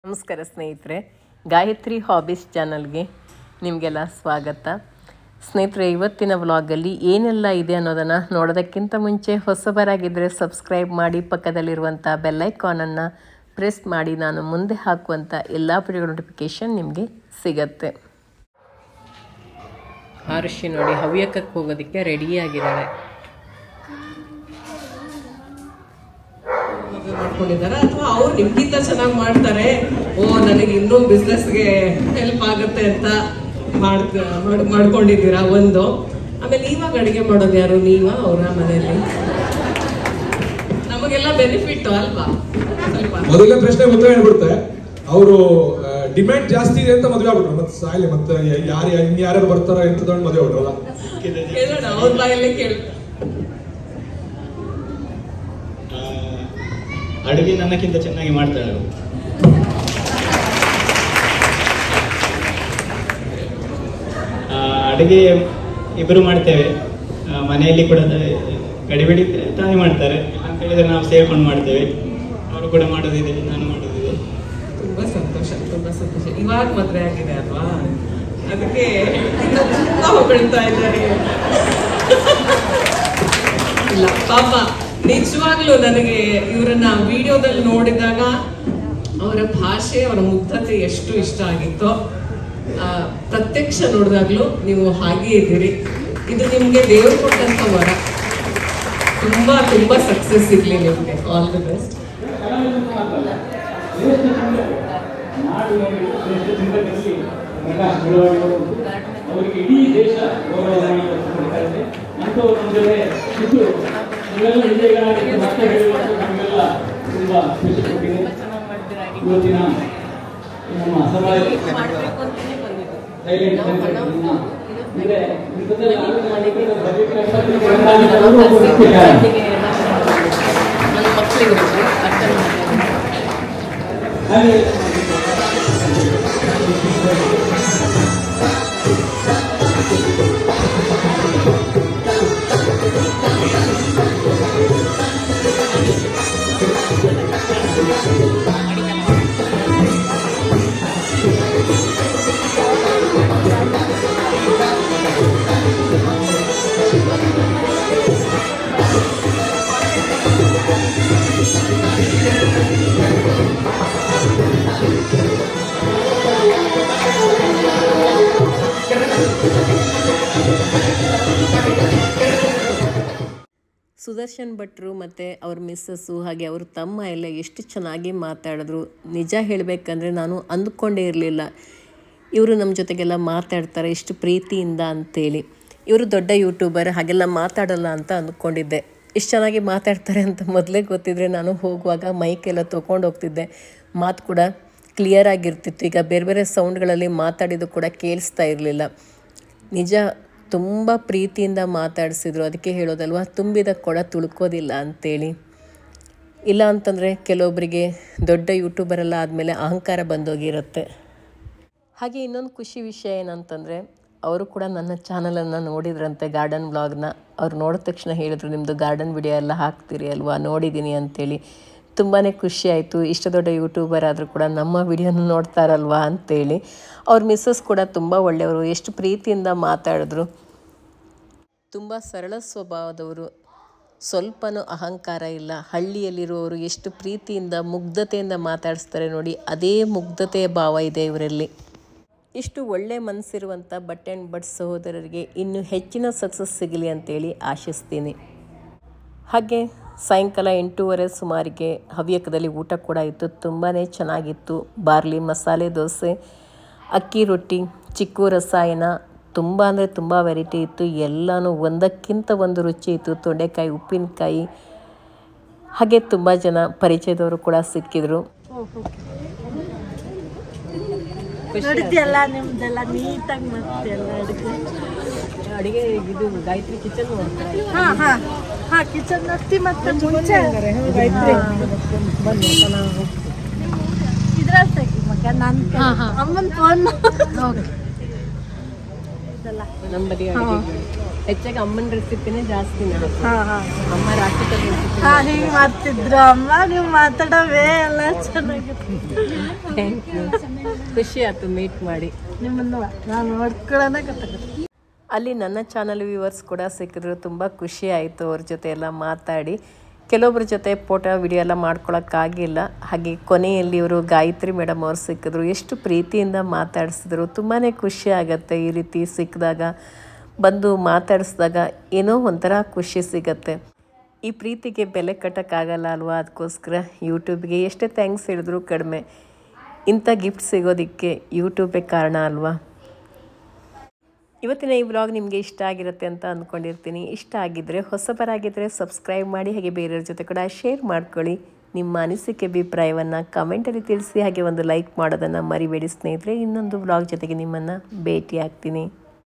ನಮಸ್ಕಾರ ಸ್ನೇಹಿತರೆ ಗಾಯತ್ರಿ ಹಾಬೀಸ್ ಚಾನಲ್ಗೆ ನಿಮಗೆಲ್ಲ ಸ್ವಾಗತ ಸ್ನೇಹಿತರೆ ಇವತ್ತಿನ ವ್ಲಾಗಲ್ಲಿ ಏನೆಲ್ಲ ಇದೆ ಅನ್ನೋದನ್ನು ನೋಡೋದಕ್ಕಿಂತ ಮುಂಚೆ ಹೊಸಬರಾಗಿದ್ದರೆ ಸಬ್ಸ್ಕ್ರೈಬ್ ಮಾಡಿ ಪಕ್ಕದಲ್ಲಿರುವಂಥ ಬೆಲ್ಲೈಕಾನನ್ನು ಪ್ರೆಸ್ ಮಾಡಿ ನಾನು ಮುಂದೆ ಹಾಕುವಂಥ ಎಲ್ಲ ವಿಡಿಯೋ ನೋಟಿಫಿಕೇಷನ್ ನಿಮಗೆ ಸಿಗತ್ತೆ ಆರುಷಿ ನೋಡಿ ಹವ್ಯಕಕ್ಕೆ ಹೋಗೋದಕ್ಕೆ ರೆಡಿಯಾಗಿದ್ದಾಳೆ ಮದುವೆ ಮಾಡ್ಕೊಂಡಿದ್ದಾರೆ ಅಥವಾ ಅವ್ರು ನಿಮ್ಗಿಂತ ಚೆನ್ನಾಗಿ ಮಾಡ್ತಾರೆ ಓ ನನಗೆ ಇನ್ನೂ ಬಿಸ್ನೆಸ್ಗೆ ಹೆಲ್ಪ್ ಆಗುತ್ತೆ ಅಂತ ಮಾಡ್ಕ ಮಾಡ್- ಮಾಡ್ಕೊಂಡಿದ್ದೀರಾ ಒಂದು ಆಮೇಲೆ ಇವಾಗ ಅಡಿಗೆ ಮಾಡೋದು ಯಾರು ನೀವ ಅವರ ಮನೆಯಲ್ಲಿ ನಮಗೆಲ್ಲ ಬೆನಿಫಿಟ್ ಅಲ್ವಾ ಸ್ವಲ್ಪ ಮೊದಲನೇ ಪ್ರಶ್ನೆ ಉತ್ತರ ಹೇಳ್ಬಿಡುತ್ತೆ ಅವರು ಡಿಮ್ಯಾಂಡ್ ಜಾಸ್ತಿ ಇದೆ ಅಂತ ಮದುವೆ ಆಗ್ಬಿಟ್ರು ಮತ್ತೆ ಸಾಯ್ಲಿ ಮತ್ತೆ ಯಾರು ಇನ್ಯಾರು ಬರ್ತಾರ ಅಂತ ತಗೊಂಡು ಮದುವೆ ಆಗ್ಬಿಟ್ರಲ್ಲ ಕೇಳೋಣ ಅವ್ರ ಬಾಯಲ್ಲೇ ಕೇಳ ಅಡುಗೆ ನನ್ನಕ್ಕಿಂತ ಚೆನ್ನಾಗಿ ಮಾಡ್ತಾಳೆ ಅವಳು ಆ, ಅಡುಗೆ ಇಬ್ಬರು ಮಾಡ್ತೇವೆ ಆ, ಮನೆಯಲ್ಲಿ ಕೂಡ ತ- ಗಡಿಬಿಡಿ ತಾಯಿ ಮಾಡ್ತಾರೆ ಅಂತ ಹೇಳಿದ್ರೆ ನಾವು ಸೇರ್ಕೊಂಡು ಮಾಡ್ತೇವೆ ಅವರು ಕೂಡ ಮಾಡೋದಿದೆ ನಾನು ಮಾಡೋದಿದೆ ತುಂಬಾ ಸಂತೋಷ ತುಂಬಾ ಸಂತೋಷ ಇವಾಗ ಮದ್ವೆ ಆಗಿದೆ ಅಲ್ವಾ ಅದಕ್ಕೆ ಇನ್ನು ತುಂಬಾ ಹೊಗಳ್ತಾ ಇದ್ದಾರೆ ಇಲ್ಲ ಪಾಪ ನಿಜವಾಗ್ಲೂ ನನಗೆ ಇವರನ್ನ ವಿಡಿಯೋದಲ್ಲಿ ನೋಡಿದಾಗ ಅವರ ಭಾಷೆ ಅವರ ಮುಗ್ಧತೆ ಎಷ್ಟು ಇಷ್ಟ ಆಗಿತ್ತೋ ಆ, ಪ್ರತ್ಯಕ್ಷ ನೋಡಿದಾಗ್ಲೂ ನೀವು ಹಾಗೆ ಇದ್ದೀರಿ ಇದು ನಿಮ್ಗೆ ದೇವರು ಕೊಟ್ಟಂತ ವರ ತುಂಬಾ ತುಂಬಾ ಸಕ್ಸಸ್ ಇರ್ಲಿ ನಿಮ್ಗೆ ಆಲ್ ದಿ ಬೆಸ್ಟ್ ಅವರಿಗೆ ಇಡೀ ದೇಶ ಗೌರವವನ್ನು ಕೊಡ್ತಾರೆ ಮತ್ತು ನಮಗೆ ಇದು ಇವೆಲ್ಲ ವಿಜಯಗಳಾಗಿ ಮತ್ತೆ ಹೇಳುವುದು ನಮಗೆಲ್ಲ ತುಂಬ ಖುಷಿ ಕೊಟ್ಟಿದೆ ಇವತ್ತಿನ ನಮ್ಮ ಸಮಾಜ ಸೈಲೆಂಟ್ ಅಂದ್ರೆ ಇಂಥದ್ದೆಲ್ಲ ಆಲೋಚನೆ ಮಾಡಿದ್ರೆ ಬರೀ ಕಷ್ಟಪಟ್ಟು ಅವರು ಕೊಡ್ತಿದ್ದಾರೆ. ನನ್ನ ಮಕ್ಕಳಿಗೆ ಹಾಗೆ ಸುದರ್ಶನ್ ಭಟ್ರು ಮತ್ತು ಅವ್ರ ಮಿಸ್ಸಸ್ಸು ಹಾಗೆ ಅವ್ರ ತಮ್ಮ ಎಲ್ಲ ಎಷ್ಟು ಚೆನ್ನಾಗಿ ಮಾತಾಡಿದ್ರು ನಿಜ ಹೇಳಬೇಕಂದ್ರೆ ನಾನು ಅಂದ್ಕೊಂಡೇ ಇರಲಿಲ್ಲ ಇವರು ನಮ್ಮ ಜೊತೆಗೆಲ್ಲ ಮಾತಾಡ್ತಾರೆ ಎಷ್ಟು ಪ್ರೀತಿಯಿಂದ ಅಂತೇಳಿ ಇವರು ದೊಡ್ಡ ಯೂಟ್ಯೂಬರ್ ಹಾಗೆಲ್ಲ ಮಾತಾಡಲ್ಲ ಅಂತ ಅಂದ್ಕೊಂಡಿದ್ದೆ ಇಷ್ಟು ಚೆನ್ನಾಗಿ ಮಾತಾಡ್ತಾರೆ ಅಂತ ಮೊದಲೇ ಗೊತ್ತಿದ್ರೆ ನಾನು ಹೋಗುವಾಗ ಮೈಕೆಲ್ಲ ತೊಗೊಂಡು ಹೋಗ್ತಿದ್ದೆ ಮಾತು ಕೂಡ ಕ್ಲಿಯರ್ ಆಗಿರ್ತಿತ್ತು ಈಗ ಬೇರೆ ಬೇರೆ ಸೌಂಡ್ಗಳಲ್ಲಿ ಮಾತಾಡಿದ್ದು ಕೂಡ ಕೇಳಿಸ್ತಾ ಇರಲಿಲ್ಲ ನಿಜ ತುಂಬ ಪ್ರೀತಿಯಿಂದ ಮಾತಾಡಿಸಿದ್ರು ಅದಕ್ಕೆ ಹೇಳೋದಲ್ವಾ ತುಂಬಿದ ಕೊಡ ತುಳ್ಕೋದಿಲ್ಲ ಅಂತೇಳಿ ಇಲ್ಲ ಅಂತಂದರೆ ಕೆಲವೊಬ್ಬರಿಗೆ ದೊಡ್ಡ ಯೂಟ್ಯೂಬರೆಲ್ಲ ಆದಮೇಲೆ ಅಹಂಕಾರ ಬಂದೋಗಿರುತ್ತೆ ಹಾಗೆ ಇನ್ನೊಂದು ಖುಷಿ ವಿಷಯ ಏನಂತಂದರೆ ಅವರು ಕೂಡ ನನ್ನ ಚಾನಲನ್ನು ನೋಡಿದ್ರಂತೆ ಗಾರ್ಡನ್ ಬ್ಲಾಗ್ನ ಅವ್ರು ನೋಡಿದ ತಕ್ಷಣ ಹೇಳಿದ್ರು ನಿಮ್ಮದು ಗಾರ್ಡನ್ ವಿಡಿಯೋ ಎಲ್ಲ ಹಾಕ್ತೀರಿ ಅಲ್ವಾ ನೋಡಿದ್ದೀನಿ ಅಂತೇಳಿ ತುಂಬಾ ಖುಷಿ ಆಯಿತು ಇಷ್ಟು ದೊಡ್ಡ ಯೂಟ್ಯೂಬರ್ ಆದರೂ ಕೂಡ ನಮ್ಮ ವಿಡಿಯೋನ ನೋಡ್ತಾರಲ್ವಾ ಅಂತೇಳಿ ಅವ್ರ ಮಿಸ್ಸಸ್ ಕೂಡ ತುಂಬ ಒಳ್ಳೆಯವರು ಎಷ್ಟು ಪ್ರೀತಿಯಿಂದ ಮಾತಾಡಿದ್ರು ತುಂಬ ಸರಳ ಸ್ವಭಾವದವರು ಸ್ವಲ್ಪನೂ ಅಹಂಕಾರ ಇಲ್ಲ ಹಳ್ಳಿಯಲ್ಲಿರುವವರು ಎಷ್ಟು ಪ್ರೀತಿಯಿಂದ ಮುಗ್ಧತೆಯಿಂದ ಮಾತಾಡಿಸ್ತಾರೆ ನೋಡಿ ಅದೇ ಮುಗ್ಧತೆಯ ಭಾವ ಇದೆ ಇವರಲ್ಲಿ ಇಷ್ಟು ಒಳ್ಳೆ ಮನಸ್ಸಿರುವಂಥ ಬಟ್ ಆ್ಯಂಡ್ ಬಟ್ ಸಹೋದರರಿಗೆ ಇನ್ನೂ ಹೆಚ್ಚಿನ ಸಕ್ಸಸ್ ಸಿಗಲಿ ಅಂತೇಳಿ ಆಶಿಸ್ತೀನಿ ಹಾಗೆ ಸಾಯಂಕಾಲ ಎಂಟೂವರೆ ಸುಮಾರಿಗೆ ಹವ್ಯಕದಲ್ಲಿ ಊಟ ಕೂಡ ಇತ್ತು ತುಂಬಾ ಚೆನ್ನಾಗಿತ್ತು ಬಾರ್ಲಿ ಮಸಾಲೆ ದೋಸೆ ಅಕ್ಕಿ ರೊಟ್ಟಿ ಚಿಕ್ಕು ರಸಾಯನ ತುಂಬ ಅಂದರೆ ತುಂಬ ವೆರೈಟಿ ಇತ್ತು ಎಲ್ಲನೂ ಒಂದಕ್ಕಿಂತ ಒಂದು ರುಚಿ ಇತ್ತು ತೊಂಡೆಕಾಯಿ ಉಪ್ಪಿನಕಾಯಿ ಹಾಗೆ ತುಂಬ ಜನ ಪರಿಚಯದವರು ಕೂಡ ಸಿಕ್ಕಿದ್ರು ನೋಡಿದ್ಯಲ್ಲ ನಿಮ್ದೆಲ್ಲ ನೀಟಾಗಿ ಮಾಡ್ತೀಯಲ್ಲ ಅಡುಗೆ ಅಡುಗೆ ಇದು ಗಾಯತ್ರಿ ಕಿಚನ್ ಹಾ ಹಾ ಹಾ ಕಿಚನ್ ನೋಡ್ತಿ ಮತ್ತೆ ಮುಂಚೆ ಇದ್ರಲ್ಲಿ ತೆಗಿ ಮಗ ನನ್ನ ಅಮ್ಮನ ಫೋನ್ ಮಾಡೋದಲ್ಲ ನಮ್ಮ ಬದಿ ಅಡುಗೆ ಹೆಚ್ಚಾಗಿ ಅಮ್ಮನ ರೆಸಿಪಿನೇ ಜಾಸ್ತಿ ನಾನು ಹಾ ಹಾ ಅಮ್ಮ ರಾತ್ರಿ ರೆಸಿಪಿ ಹಾ ಹಿಂಗ್ ಮಾಡ್ತಿದ್ರು ಅಮ್ಮ ನೀವು ಮಾತಾಡೋವೇ ಎಲ್ಲ ಚೆನ್ನಾಗಿತ್ತು ಥ್ಯಾಂಕ್ ಯು ಖುಷಿ ಆಯ್ತು ಮೀಟ್ ಮಾಡಿ ನಿಮ್ಮನ್ನು ನಾನು ನೋಡ್ಕೊಳ್ಳೋಣ ಗೊತ್ತಾಗುತ್ತೆ ಅಲ್ಲಿ ನನ್ನ ಚಾನಲ್ ವ್ಯೂವರ್ಸ್ ಕೂಡ ಸಿಕ್ಕಿದ್ರು ತುಂಬ ಖುಷಿ ಆಯಿತು ಅವ್ರ ಜೊತೆ ಎಲ್ಲ ಮಾತಾಡಿ ಕೆಲವೊಬ್ಬರ ಜೊತೆ ಫೋಟೋ ವಿಡಿಯೋ ಎಲ್ಲ ಮಾಡ್ಕೊಳಕ್ಕಾಗಿಲ್ಲ ಹಾಗೆ ಕೊನೆಯಲ್ಲಿ ಇವರು ಗಾಯತ್ರಿ ಮೇಡಮ್ ಅವ್ರು ಸಿಕ್ಕಿದ್ರು ಎಷ್ಟು ಪ್ರೀತಿಯಿಂದ ಮಾತಾಡಿಸಿದ್ರು ತುಂಬಾ ಖುಷಿ ಆಗುತ್ತೆ ಈ ರೀತಿ ಸಿಕ್ಕಿದಾಗ ಬಂದು ಮಾತಾಡಿಸಿದಾಗ ಏನೋ ಒಂಥರ ಖುಷಿ ಸಿಗತ್ತೆ ಈ ಪ್ರೀತಿಗೆ ಬೆಲೆ ಕಟ್ಟೋಕ್ಕಾಗಲ್ಲ ಅಲ್ವಾ ಅದಕ್ಕೋಸ್ಕರ ಯೂಟ್ಯೂಬ್ಗೆ ಎಷ್ಟೇ ಥ್ಯಾಂಕ್ಸ್ ಹೇಳಿದ್ರು ಕಡಿಮೆ ಇಂಥ ಗಿಫ್ಟ್ ಸಿಗೋದಕ್ಕೆ ಯೂಟ್ಯೂಬೇ ಕಾರಣ ಅಲ್ವಾ ಇವತ್ತಿನ ಈ ವ್ಲಾಗ್ ನಿಮಗೆ ಇಷ್ಟ ಆಗಿರುತ್ತೆ ಅಂತ ಅಂದ್ಕೊಂಡಿರ್ತೀನಿ ಇಷ್ಟ ಆಗಿದ್ದರೆ ಹೊಸಬರಾಗಿದ್ದರೆ ಸಬ್ಸ್ಕ್ರೈಬ್ ಮಾಡಿ ಹಾಗೆ ಬೇರೆಯವ್ರ ಜೊತೆ ಕೂಡ ಶೇರ್ ಮಾಡ್ಕೊಳ್ಳಿ ನಿಮ್ಮ ಅನಿಸಿಕೆ ಅಭಿಪ್ರಾಯವನ್ನು ಕಮೆಂಟಲ್ಲಿ ತಿಳಿಸಿ ಹಾಗೆ ಒಂದು ಲೈಕ್ ಮಾಡೋದನ್ನು ಮರಿಬೇಡಿ ಸ್ನೇಹಿತರೆ ಇನ್ನೊಂದು ವ್ಲಾಗ್ ಜೊತೆಗೆ ನಿಮ್ಮನ್ನು ಭೇಟಿ ಆಗ್ತೀನಿ